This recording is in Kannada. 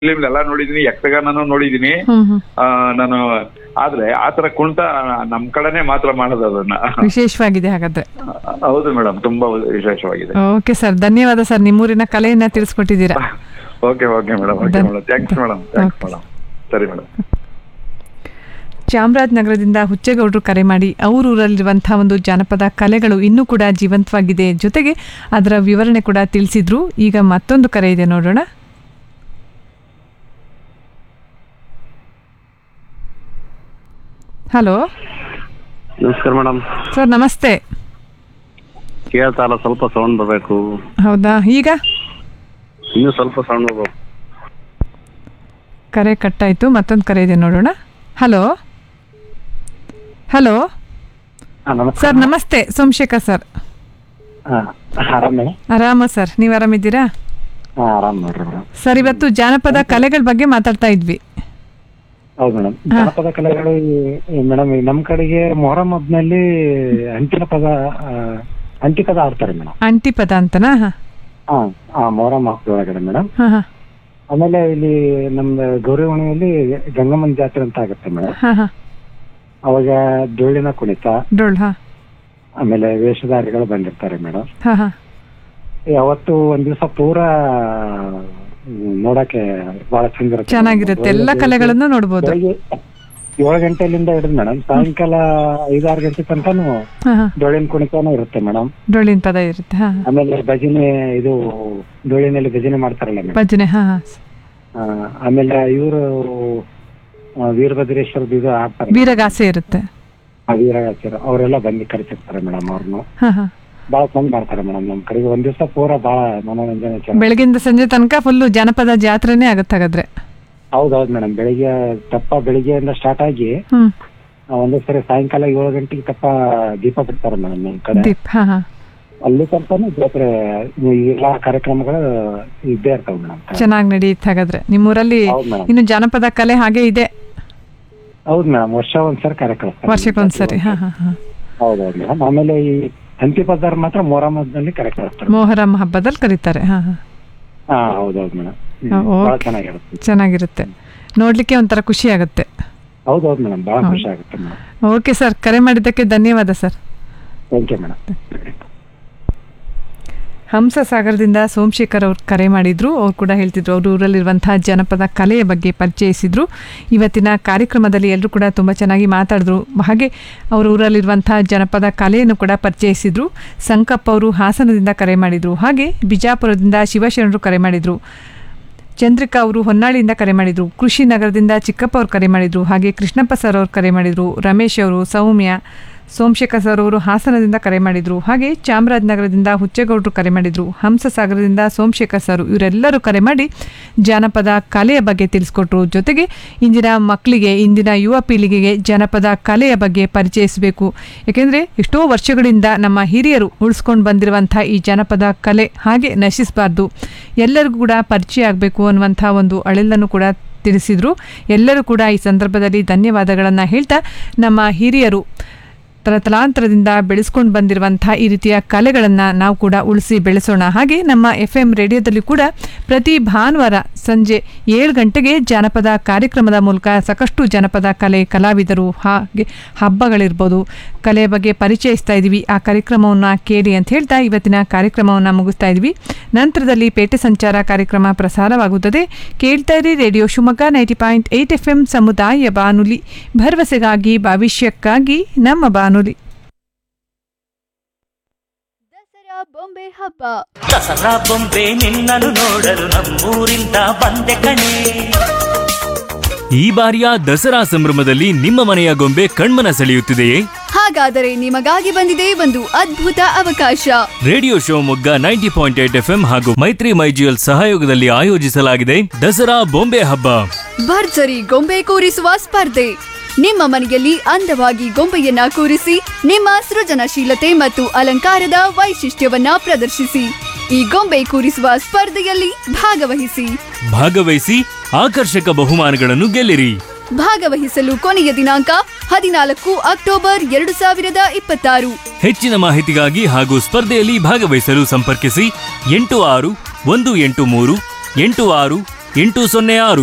ಫಿಲಿಮ್ ಎಲ್ಲ ನೋಡಿದೀನಿ ಯಕ್ಷಗಾನನೂ ನೋಡಿದೀನಿ ಹ್ಮ್ ಹ್ಮ್ ಆ, ನಾನು ಆದ್ರೆ ಆತರ ಕುಣಿತ ನಮ್ ಕಡೆನೆ ಮಾತ್ರ ಮಾಡೋದು ಅದನ್ನ ವಿಶೇಷವಾಗಿದೆ ಹಾಗಾದ್ರೆ ಹೌದು ಮೇಡಮ್ ತುಂಬಾ ವಿಶೇಷವಾಗಿದೆ ಓಕೆ ಸರ್ ಧನ್ಯವಾದ ಸರ್ ನಿಮ್ಮೂರಿನ ಕಲೆಯನ್ನ ತಿಳಿಸ್ಕೊಟ್ಟಿದ್ದೀರಾ ಓಕೆ ಓಕೆ ಮೇಡಮ್ ಓಕೆ ಧನ್- madam thanks madam thanks Okay. Madam ಸರಿ ಮೇಡಮ್ ಚಾಮರಾಜನಗರದಿಂದ ಹುಚ್ಚೇಗೌಡರು ಕರೆ ಮಾಡಿ ಅವರೂರಲ್ಲಿರುವಂತಹ ಒಂದು ಜಾನಪದ ಕಲೆಗಳು ಇನ್ನೂ ಕೂಡ ಜೀವಂತವಾಗಿದೆ ಜೊತೆಗೆ ಅದರ ವಿವರಣೆ ಕೂಡ ತಿಳಿಸಿದ್ರು ಈಗ ಮತ್ತೊಂದು ಕರೆ ಇದೆ ನೋಡೋಣ ಹಲೋ ನಮಸ್ಕಾರ ಮೇಡಮ್ ಸರ್ ನಮಸ್ತೆ ಕೇಳ್ತಾ ಇಲ್ಲ ಸ್ವಲ್ಪ ಸೌಂಡ್ ಬರಬೇಕು ಹೌದಾ ಈಗ ಇನ್ನೂ ಸ್ವಲ್ಪ ಸೌಂಡ್ ಬರ್ಬೇಕು ಕರೆ ಕಟ್ಟಾಯಿತು ಮತ್ತೊಂದು ಕರೆ ಇದೆ ನೋಡೋಣ ಹಲೋ ಹಲೋ ಸರ್ ನಮಸ್ತೆ ಸೋಮಶೇಖರ್ ಸರ್ ಆರಾಮ್ ಮೇಡಮ್ ಆರಾಮ ಸರ್ ನೀವು ಆರಾಮಿದ್ದೀರಾ ಹಾಂ ಆರಾಮ್ ನೋಡ್ರಿ ಮೇಡಮ್ ಸರ್ ಇವತ್ತು ಜಾನಪದ ಕಲೆಗಳ ಬಗ್ಗೆ ಮಾತಾಡ್ತಾ ಇದ್ವಿ ಹೌದು ಮೇಡಮ್ ಜನಪದ ಕಲೆಗಳು ಮೇಡಮ್ ನಮ್ಮ ಕಡೆಗೆ ಮೊಹರಂ ಹಬ್ನಲ್ಲಿ ಅಂಟಿನ ಪದ ಆ, ಅಂಟಿ ಪದ ಆಡ್ತಾರೆ ಮೇಡಮ್ ಅಂಟಿ ಪದ ಅಂತನಾ ಹಾಂ ಹಾಂ ಹಾಂ ಮೊಹರಂ ಹಬ್ಬದೊಳಗಡೆ ಮೇಡಮ್ ಹಾಂ ಹಾಂ ಆಮೇಲೆ ಇಲ್ಲಿ ನಮ್ದು ಗೌರಿ ಹುಣ್ಣಿಮೆಯಲ್ಲಿ ಗಂಗಮ್ಮನ ಜಾತ್ರೆ ಅಂತ ಆಗುತ್ತೆ ಮೇಡಮ್ ಹಾಂ ಹಾಂ ಅವಾಗ ಡೊಳ್ಳಿನ ಕುಣಿತ ಡೋಳ್ ಹಾಂ ಆಮೇಲೆ ವೇಷಧಾರಿಗಳು ಬಂದಿರ್ತಾರೆ ಮೇಡಮ್ ಹಾಂ ಹಾಂ ಅವತ್ತು ಒಂದ್ ದಿವಸ ಪೂರಾ ಹ್ಮ್, ನೋಡಕ್ಕೆ ಬಹಳ ಚಂದ ಇರುತ್ತೆ ಚೆನ್ನಾಗಿರುತ್ತೆ ಎಲ್ಲ ಕಲೆಗಳನ್ನು ನೋಡ್ಬೋದು ಬೆಳಿಗ್ಗೆ ಏಳು ಗಂಟೆಲಿಂದ ಹಿಡಿದು ಮೇಡಮ್ ಸಾಯಂಕಾಲ ಐದಾರು ಗಂಟೆ ತನಕನು ಹಾಂ ಹಾಂ ಡೊಳ್ಳಿನ ಕುಣಿತನೂ ಇರುತ್ತೆ ಮೇಡಮ್ ಡೊಳ್ಳಿನ ಪದ ಇರುತ್ತೆ ಹಾಂ ಹಾಂ ಆಮೇಲೆ ಭಜನೆ ಇದು ಡೊಳ್ಳಿನಲ್ಲಿ ಭಜನೆ ಮಾಡ್ತಾರಲ್ಲ ಮೇಡಮ್ ಭಜನೆ ಹಾಂ ಹಾಂ ಆಮೇಲೆ ಇವರು ವೀರಭದ್ರೇಶ್ವರದ ಇದು ಆಡ್ತಾರೆ ವೀರಗಾಸೆ ಇರುತ್ತೆ ಆ ವೀರಗಾಚಾರ ಅವರೆಲ್ಲ ಬಂದು ಕರಿತಿರ್ತಾರೆ ಮೇಡಮ್ ಅವ್ರನ್ನು ಹಾಂ ಹಾಂ ಬಹಳ ಚಂದ ಮಾಡ್ತಾರೆ ಮೇಡಮ್ ನಮ್ ಕಡೆಗೆ ಒಂದ್ ದಿವಸ ಪೂರಾ ಬಹಳ ಮನೋರಂಜನೆ ಚೆನ್ನಾಗಿ ಬೆಳಗಿಂದ ಸಂಜೆ ತನಕ ಫುಲ್ಲು ಜಾನಪದ ಜಾತ್ರೆನೇ ಆಗುತ್ತೆ ಹಾಗಾದ್ರೆ ಹೌದೌದು ಮೇಡಮ್ ಬೆಳಿಗ್ಗೆ ತಪ್ಪ ಬೆಳಿಗ್ಗೆಯಿಂದ ಸ್ಟಾರ್ಟ್ ಆಗಿ ಹ್ಞೂ ಆ, ಒಂದೇ ಸರಿ ಸಾಯಂಕಾಲ ಏಳು ಗಂಟೆಗೆ ತಪ್ಪ ದೀಪ ಬಿಡ್ತಾರೆ ಮೇಡಮ್ ನಮ್ ಕಡೆ ದೀಪ್ ಹಾಂ ಹಾಂ ಅಲ್ಲಿ ತನಕನೂ ಜಾತ್ರೆ ಈ ಎಲ್ಲಾ ಕಾರ್ಯಕ್ರಮಗಳು ಇದ್ದೇ ಇರ್ತಾವೆ ಮೇಡಮ್ ಚೆನ್ನಾಗಿ ನಡೆಯುತ್ತೆ ಹಾಗಾದ್ರೆ ನಿಮ್ಮೂರಲ್ಲಿ ಹೌದು ಮೇಡಮ್ ಇನ್ನು ಜಾನಪದ ಕಲೆ ಹಾಗೆ ಇದೆ ಹೌದು ಮೇಡಮ್ ವರ್ಷ ಒಂದ್ಸರಿ ಕಾರ್ಯಕ್ರಮ ವರ್ಷಕ್ಕೊಂದ್ಸರಿ ಹಾಂ ಹಾಂ ಹಾಂ ಹೌದೌದು ಮೇಡಮ್ ಆಮೇಲೆ ಈ ಹಂತಿ ಪದಾರ್ ಮಾತ್ರ ಮೊಹರಮ್ಮದಲ್ಲಿ ಕರೆಕ್ಟ್ ಮೊಹರಂ ಹಬ್ಬದಲ್ಲಿ ಕರೀತಾರೆ ಹಾಂ ಹಾಂ ಹಾ ಹೌದೌದು ಮೇಡಮ್ ಹಾ, ಬಹಳ ಓಕೆ. ಚೆನ್ನಾಗಿರುತ್ತೆ ಚೆನ್ನಾಗಿರುತ್ತೆ ನೋಡ್ಲಿಕ್ಕೆ ಒಂಥರ ಖುಷಿ ಆಗುತ್ತೆ ಹೌದೌದು ಮೇಡಮ್ ಬಹಳ ಖುಷಿ ಆಗುತ್ತೆ ಮೇಡಮ್ ಓಕೆ ಸರ್ ಕರೆ ಮಾಡಿದ್ದಕ್ಕೆ ಧನ್ಯವಾದ ಸರ್ ಥ್ಯಾಂಕ್ ಯು ಮೇಡಮ್ ಹಂಸಸಾಗರದಿಂದ ಸೋಮಶೇಖರ್ ಅವ್ರು ಕರೆ ಮಾಡಿದ್ರು ಅವ್ರು ಕೂಡ ಹೇಳ್ತಿದ್ರು ಅವ್ರ ಊರಲ್ಲಿರುವಂತಹ ಜನಪದ ಕಲೆಯ ಬಗ್ಗೆ ಪರಿಚಯಿಸಿದ್ರು ಇವತ್ತಿನ ಕಾರ್ಯಕ್ರಮದಲ್ಲಿ ಎಲ್ಲರೂ ಕೂಡ ತುಂಬ ಚೆನ್ನಾಗಿ ಮಾತಾಡಿದ್ರು ಹಾಗೆ ಅವ್ರ ಊರಲ್ಲಿರುವಂತಹ ಜನಪದ ಕಲೆಯನ್ನು ಕೂಡ ಪರಿಚಯಿಸಿದ್ರು ಸಂಕಪ್ಪ ಅವರು ಹಾಸನದಿಂದ ಕರೆ ಮಾಡಿದ್ರು ಹಾಗೆ ಬಿಜಾಪುರದಿಂದ ಶಿವಶರಣರು ಕರೆ ಮಾಡಿದ್ರು ಚಂದ್ರಿಕಾ ಅವರು ಹೊನ್ನಾಳಿಯಿಂದ ಕರೆ ಮಾಡಿದ್ರು ಕೃಷಿ ನಗರದಿಂದ ಚಿಕ್ಕಪ್ಪ ಅವರು ಕರೆ ಮಾಡಿದ್ರು ಹಾಗೆ ಕೃಷ್ಣಪ್ಪ ಸರ್ ಅವರು ಕರೆ ಮಾಡಿದ್ರು ರಮೇಶ್ ಅವರು ಸೌಮ್ಯ ಸೋಮಶೇಖರ್ ಸರ್ ಅವರು ಹಾಸನದಿಂದ ಕರೆ ಮಾಡಿದ್ರು ಹಾಗೆ ಚಾಮರಾಜನಗರದಿಂದ ಹುಚ್ಚೇಗೌಡರು ಕರೆ ಮಾಡಿದ್ರು ಹಂಸಸಾಗರದಿಂದ ಸೋಮಶೇಖರ್ ಸರ್ ಇವರೆಲ್ಲರೂ ಕರೆ ಮಾಡಿ ಜಾನಪದ ಕಲೆಯ ಬಗ್ಗೆ ತಿಳಿಸ್ಕೊಟ್ರು ಜೊತೆಗೆ ಇಂದಿನ ಮಕ್ಕಳಿಗೆ ಇಂದಿನ ಯುವ ಪೀಳಿಗೆಗೆ ಜನಪದ ಕಲೆಯ ಬಗ್ಗೆ ಪರಿಚಯಿಸಬೇಕು ಏಕೆಂದರೆ ಎಷ್ಟೋ ವರ್ಷಗಳಿಂದ ನಮ್ಮ ಹಿರಿಯರು ಉಳಿಸ್ಕೊಂಡು ಬಂದಿರುವಂಥ ಈ ಜನಪದ ಕಲೆ ಹಾಗೆ ನಶಿಸಬಾರ್ದು ಎಲ್ಲರಿಗೂ ಕೂಡ ಪರಿಚಯ ಆಗಬೇಕು ಅನ್ನುವಂಥ ಒಂದು ಅಳೆಲ್ಲನ್ನು ಕೂಡ ತಿಳಿಸಿದರು ಎಲ್ಲರೂ ಕೂಡ ಈ ಸಂದರ್ಭದಲ್ಲಿ ಧನ್ಯವಾದಗಳನ್ನು ಹೇಳ್ತಾ ನಮ್ಮ ಹಿರಿಯರು ತಲತಲಾಂತರದಿಂದ ಬೆಳೆಸ್ಕೊಂಡು ಬಂದಿರುವಂಥ ಈ ರೀತಿಯ ಕಲೆಗಳನ್ನು ನಾವು ಕೂಡ ಉಳಿಸಿ ಬೆಳೆಸೋಣ ಹಾಗೆ ನಮ್ಮ ಎಫ್ ಎಂ ರೇಡಿಯೋದಲ್ಲಿ ಕೂಡ ಪ್ರತಿ ಭಾನುವಾರ ಸಂಜೆ ಏಳು ಗಂಟೆಗೆ ಜಾನಪದ ಕಾರ್ಯಕ್ರಮದ ಮೂಲಕ ಸಾಕಷ್ಟು ಜನಪದ ಕಲೆ ಕಲಾವಿದರು ಹಾಗೆ ಹಬ್ಬಗಳಿರ್ಬೋದು ಕಲೆಯ ಬಗ್ಗೆ ಪರಿಚಯಿಸ್ತಾ ಇದ್ದೀವಿ ಆ ಕಾರ್ಯಕ್ರಮವನ್ನು ಕೇಳಿ ಅಂತ ಹೇಳ್ತಾ ಇವತ್ತಿನ ಕಾರ್ಯಕ್ರಮವನ್ನು ಮುಗಿಸ್ತಾ ಇದ್ವಿ ನಂತರದಲ್ಲಿ ಪೇಟೆ ಸಂಚಾರ ಕಾರ್ಯಕ್ರಮ ಪ್ರಸಾರವಾಗುತ್ತದೆ ಕೇಳ್ತಾ ಇರಿ radio Shivamogga ninety point eight F M ಸಮುದಾಯ ಬಾನುಲಿ ಭರವಸೆಗಾಗಿ ಭವಿಷ್ಯಕ್ಕಾಗಿ ನಮ್ಮ ಬಾನುಲಿ ದಸರಾ ಬೊಂಬೆ ಹಬ್ಬ ದಸರಾ ಬೊಂಬೆ ನಿನ್ನನ್ನು ನೋಡಲು ನಮ್ಮೂರಿಂದ ಬಂದೆ ಕಣೆ ಈ ಬಾರಿಯ ದಸರಾ ಸಂಭ್ರಮದಲ್ಲಿ ನಿಮ್ಮ ಮನೆಯ ಗೊಂಬೆ ಕಣ್ಮನ ಸೆಳೆಯುತ್ತಿದೆಯೇ ಹಾಗಾದರೆ ನಿಮಗಾಗಿ ಬಂದಿದೆ ಒಂದು ಅದ್ಭುತ ಅವಕಾಶ radio Shivamogga ninety point eight F ಹಾಗೂ ಮೈತ್ರಿ ಮೈಜಿಎಲ್ ಸಹಯೋಗದಲ್ಲಿ ಆಯೋಜಿಸಲಾಗಿದೆ ದಸರಾ ಬೊಂಬೆ ಹಬ್ಬ ಭರ್ಜರಿ ಗೊಂಬೆ ಕೂರಿಸುವ ಸ್ಪರ್ಧೆ ನಿಮ್ಮ ಮನೆಯಲ್ಲಿ ಅಂದವಾಗಿ ಗೊಂಬೆಯನ್ನ ಕೂರಿಸಿ ನಿಮ್ಮ ಸೃಜನಶೀಲತೆ ಮತ್ತು ಅಲಂಕಾರದ ವೈಶಿಷ್ಟ್ಯವನ್ನ ಪ್ರದರ್ಶಿಸಿ ಈ ಗೊಂಬೆ ಕೂರಿಸುವ ಸ್ಪರ್ಧೆಯಲ್ಲಿ ಭಾಗವಹಿಸಿ ಭಾಗವಹಿಸಿ ಆಕರ್ಷಕ ಬಹುಮಾನಗಳನ್ನು ಗೆಲ್ಲಿರಿ ಭಾಗವಹಿಸಲು ಕೊನೆಯ ದಿನಾಂಕ ಹದಿನಾಲ್ಕು ಅಕ್ಟೋಬರ್ ಎರಡು ಸಾವಿರದ ಇಪ್ಪತ್ತಾರು ಹೆಚ್ಚಿನ ಮಾಹಿತಿಗಾಗಿ ಹಾಗೂ ಸ್ಪರ್ಧೆಯಲ್ಲಿ ಭಾಗವಹಿಸಲು ಸಂಪರ್ಕಿಸಿ ಎಂಟು ಆರು ಒಂದು ಎಂಟು ಮೂರು ಎಂಟು ಆರು ಎಂಟು ಸೊನ್ನೆ ಆರು